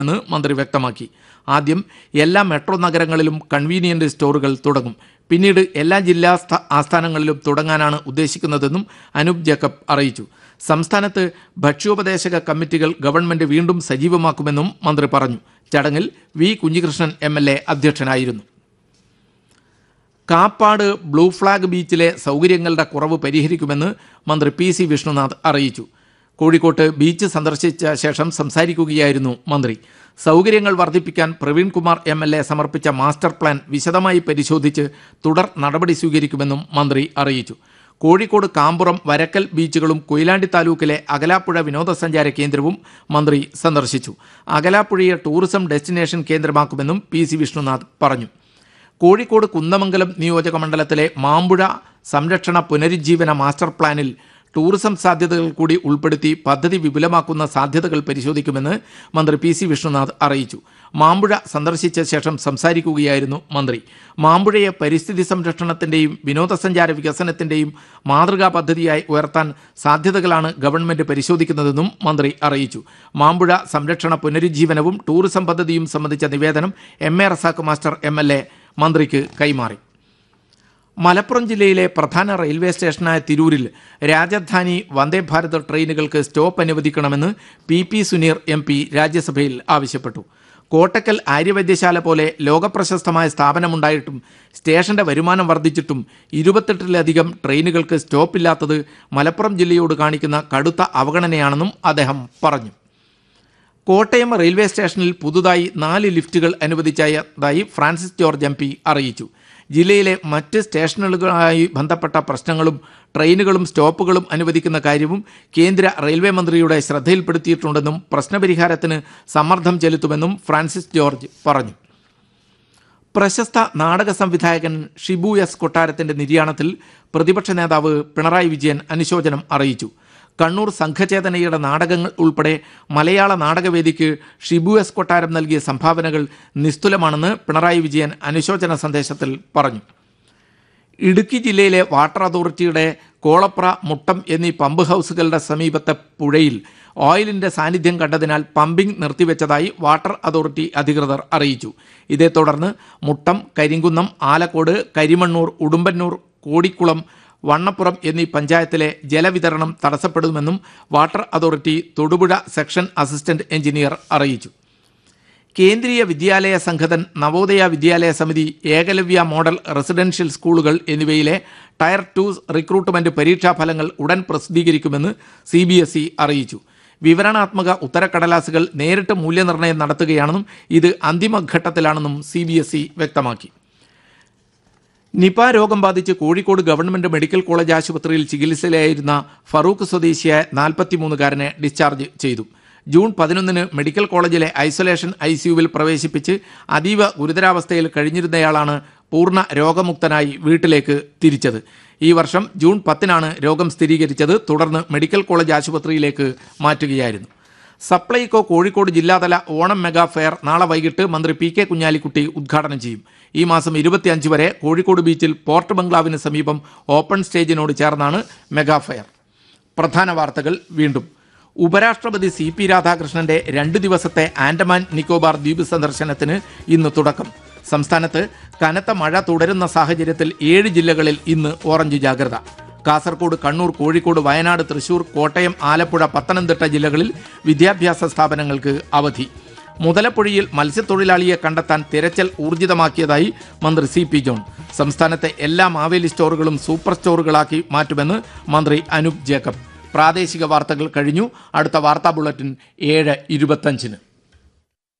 എന്ന് മന്ത്രി വ്യക്തമാക്കി ആദ്യം എല്ലാ മെട്രോ നഗരങ്ങളിലും കൺവീനിയന്റ് സ്റ്റോറുകൾ തുടങ്ങും പിന്നീട് എല്ലാ ജില്ലാ സ്ഥാ- ആസ്ഥാനങ്ങളിലും തുടങ്ങാനാണ് ഉദ്ദേശിക്കുന്നതെന്നും അനൂപ് ജേക്കബ് അറിയിച്ചു സംസ്ഥാനത്ത് ഭക്ഷ്യോപദേശക കമ്മിറ്റികൾ ഗവൺമെന്റ് വീണ്ടും സജീവമാക്കുമെന്നും മന്ത്രി പറഞ്ഞു ചടങ്ങിൽ V Kunhikrishnan M L A അധ്യക്ഷനായിരുന്നു കാപ്പാട് ബ്ലൂ ഫ്ലാഗ് ബീച്ചിലെ സൗകര്യങ്ങളുടെ കുറവ് പരിഹരിക്കുമെന്ന് മന്ത്രി പി സി വിഷ്ണുനാഥ് അറിയിച്ചു കോഴിക്കോട്ട് ബീച്ച് സന്ദർശിച്ച ശേഷം സംസാരിക്കുകയായിരുന്നു മന്ത്രി സൗകര്യങ്ങൾ വർദ്ധിപ്പിക്കാൻ Praveen Kumar M L A സമർപ്പിച്ച മാസ്റ്റർ പ്ലാൻ വിശദമായി പരിശോധിച്ച് തുടർ നടപടി സ്വീകരിക്കുമെന്നും മന്ത്രി അറിയിച്ചു കോഴിക്കോട് കാമ്പുറം വരക്കൽ ബീച്ചുകളും കൊയിലാണ്ടി താലൂക്കിലെ അകലാപ്പുഴ വിനോദസഞ്ചാര കേന്ദ്രവും മന്ത്രി സന്ദർശിച്ചു അകലാപ്പുഴയെ ടൂറിസം ഡെസ്റ്റിനേഷൻ കേന്ദ്രമാക്കുമെന്നും പി സി വിഷ്ണുനാഥ് പറഞ്ഞു കോഴിക്കോട് കുന്നമംഗലം നിയോജക മണ്ഡലത്തിലെ മാമ്പുഴ സംരക്ഷണ പുനരുജ്ജീവന മാസ്റ്റർ പ്ലാനിൽ ടൂറിസം സാധ്യതകൾ കൂടി ഉൾപ്പെടുത്തി പദ്ധതി വിപുലമാക്കുന്ന സാധ്യതകൾ പരിശോധിക്കുമെന്ന് മന്ത്രി പി സി വിഷ്ണുനാഥ് അറിയിച്ചു മാമ്പുഴ സന്ദർശിച്ച ശേഷം സംസാരിക്കുകയായിരുന്നു മന്ത്രി മാമ്പുഴയെ പരിസ്ഥിതി സംരക്ഷണത്തിന്റെയും വിനോദസഞ്ചാര വികസനത്തിന്റെയും മാതൃകാ പദ്ധതിയായി ഉയർത്താൻ സാധ്യതകളാണ് ഗവൺമെന്റ് പരിശോധിക്കുന്നതെന്നും മന്ത്രി അറിയിച്ചു മാമ്പുഴ സംരക്ഷണ പുനരുജ്ജീവനവും ടൂറിസം പദ്ധതിയും സംബന്ധിച്ച നിവേദനം M A Razak master M L A മന്ത്രിക്ക് കൈമാറി മലപ്പുറം ജില്ലയിലെ പ്രധാന റെയിൽവേ സ്റ്റേഷനായ തിരൂരിൽ രാജധാനി വന്ദേ ഭാരത് ട്രെയിനുകൾക്ക് സ്റ്റോപ്പ് അനുവദിക്കണമെന്ന് P P Suneer M P രാജ്യസഭയിൽ ആവശ്യപ്പെട്ടു കോട്ടക്കൽ ആര്യവൈദ്യശാല പോലെ ലോകപ്രശസ്തമായ സ്ഥാപനമുണ്ടായിട്ടും സ്റ്റേഷന്റെ വരുമാനം വർദ്ധിച്ചിട്ടും ഇരുപത്തെട്ടിലധികം ട്രെയിനുകൾക്ക് സ്റ്റോപ്പില്ലാത്തത് മലപ്പുറം ജില്ലയോട് കാണിക്കുന്ന കടുത്ത അവഗണനയാണെന്നും അദ്ദേഹം പറഞ്ഞു കോട്ടയം റെയിൽവേ സ്റ്റേഷനിൽ പുതുതായി നാല് ലിഫ്റ്റുകൾ അനുവദിച്ചതായി ഫ്രാൻസിസ് ജോർജ് എം പി അറിയിച്ചു ജില്ലയിലെ മറ്റ് സ്റ്റേഷനുകളുമായി ബന്ധപ്പെട്ട പ്രശ്നങ്ങളും ട്രെയിനുകളും സ്റ്റോപ്പുകളും അനുവദിക്കുന്ന കാര്യവും കേന്ദ്ര റെയിൽവേ മന്ത്രിയുടെ ശ്രദ്ധയിൽപ്പെടുത്തിയിട്ടുണ്ടെന്നും പ്രശ്നപരിഹാരത്തിന് സമ്മർദ്ദം ചെലുത്തുമെന്നും ഫ്രാൻസിസ് ജോർജ് പറഞ്ഞു പ്രശസ്ത നാടക സംവിധായകൻ ഷിബു എസ് കൊട്ടാരത്തിന്റെ നിര്യാണത്തിൽ പ്രതിപക്ഷ നേതാവ് പിണറായി വിജയൻ അനുശോചനം അറിയിച്ചു കണ്ണൂർ സംഘചേതനയുടെ നാടകങ്ങൾ ഉൾപ്പെടെ മലയാള നാടകവേദിക്ക് ഷിബു എസ് കൊട്ടാരം നൽകിയ സംഭാവനകൾ നിസ്തുലമാണെന്ന് പിണറായി വിജയൻ അനുശോചന സന്ദേശത്തിൽ പറഞ്ഞു ഇടുക്കി ജില്ലയിലെ വാട്ടർ അതോറിറ്റിയുടെ കോളപ്ര മുട്ടം എന്നീ പമ്പ് ഹൗസുകളുടെ സമീപത്തെ പുഴയിൽ ഓയിലിന്റെ സാന്നിധ്യം കണ്ടതിനാൽ പമ്പിംഗ് നിർത്തിവെച്ചതായി വാട്ടർ അതോറിറ്റി അധികൃതർ അറിയിച്ചു ഇതേ തുടർന്ന് മുട്ടം കരിങ്കുന്നം ആലക്കോട് കരിമണ്ണൂർ ഉടുമ്പന്നൂർ കോടിക്കുളം വണ്ണപ്പുറം എന്നീ പഞ്ചായത്തിലെ ജലവിതരണം തടസ്സപ്പെടുമെന്നും water authority Thodupuzha section assistant engineer അറിയിച്ചു കേന്ദ്രീയ വിദ്യാലയ സംഘതൻ നവോദയ വിദ്യാലയ സമിതി ഏകലവ്യ മോഡൽ റെസിഡൻഷ്യൽ സ്കൂളുകൾ എന്നിവയിലെ ടയർ ടു റിക്രൂട്ട്മെന്റ് പരീക്ഷാ ഫലങ്ങൾ ഉടൻ പ്രസിദ്ധീകരിക്കുമെന്ന് സി ബി എസ് ഇ അറിയിച്ചു വിവരണാത്മക ഉത്തരക്കടലാസുകൾ നേരിട്ട് മൂല്യനിർണ്ണയം നടത്തുകയാണെന്നും ഇത് അന്തിമഘട്ടത്തിലാണെന്നും സി ബി എസ് ഇ വ്യക്തമാക്കി നിപ രോഗം ബാധിച്ച് കോഴിക്കോട് ഗവൺമെന്റ് മെഡിക്കൽ കോളേജ് ആശുപത്രിയിൽ ചികിത്സയിലായിരുന്ന ഫറൂഖ് സ്വദേശിയായ നാൽപ്പത്തിമൂന്നുകാരനെ ഡിസ്ചാർജ് ചെയ്തു ജൂൺ പതിനൊന്നിന് മെഡിക്കൽ കോളേജിലെ ഐസൊലേഷൻ ഐ സിയുവിൽ പ്രവേശിപ്പിച്ച് അതീവ ഗുരുതരാവസ്ഥയിൽ കഴിഞ്ഞിരുന്നയാളാണ് പൂർണ്ണ രോഗമുക്തനായി വീട്ടിലേക്ക് തിരിച്ചത് ഈ വർഷം ജൂൺ പത്തിനാണ് രോഗം സ്ഥിരീകരിച്ചത് തുടർന്ന് മെഡിക്കൽ കോളേജ് ആശുപത്രിയിലേക്ക് മാറ്റുകയായിരുന്നു സപ്ലൈകോ കോഴിക്കോട് ജില്ലാതല ഓണം മെഗാ ഫെയർ നാളെ വൈകിട്ട് മന്ത്രി പി കെ കുഞ്ഞാലിക്കുട്ടി ഉദ്ഘാടനം ചെയ്യും ഈ മാസം ഇരുപത്തിയഞ്ച് വരെ കോഴിക്കോട് ബീച്ചിൽ പോർട്ട് ബംഗ്ലാവിന് സമീപം ഓപ്പൺ സ്റ്റേജിനോട് ചേർന്നാണ് മെഗാ ഫെയർ പ്രധാന വാർത്തകൾ വീണ്ടും ഉപരാഷ്ട്രപതി സി പി രാധാകൃഷ്ണന്റെ രണ്ട് ദിവസത്തെ ആൻഡമാൻ നിക്കോബാർ ദ്വീപ് സന്ദർശനത്തിന് ഇന്ന് തുടക്കം സംസ്ഥാനത്ത് കനത്ത മഴ തുടരുന്ന സാഹചര്യത്തിൽ ഏഴ് ജില്ലകളിൽ ഇന്ന് ഓറഞ്ച് ജാഗ്രത കാസർഗോഡ് കണ്ണൂർ കോഴിക്കോട് വയനാട് തൃശൂർ കോട്ടയം ആലപ്പുഴ പത്തനംതിട്ട ജില്ലകളിൽ വിദ്യാഭ്യാസ സ്ഥാപനങ്ങൾക്ക് അവധി മുതലപ്പുഴയിൽ മത്സ്യത്തൊഴിലാളിയെ കണ്ടെത്താൻ തിരച്ചിൽ ഊർജിതമാക്കിയതായി മന്ത്രി സി പി ജോൺ സംസ്ഥാനത്തെ എല്ലാ മാവേലി സ്റ്റോറുകളും സൂപ്പർ സ്റ്റോറുകളാക്കി മാറ്റുമെന്ന് മന്ത്രി അനൂപ് ജേക്കബ് പ്രാദേശിക വാർത്തകൾ കഴിഞ്ഞു അടുത്ത വാർത്താ ബുള്ളറ്റിൻ ഏഴ് ഇരുപത്തഞ്ചിന്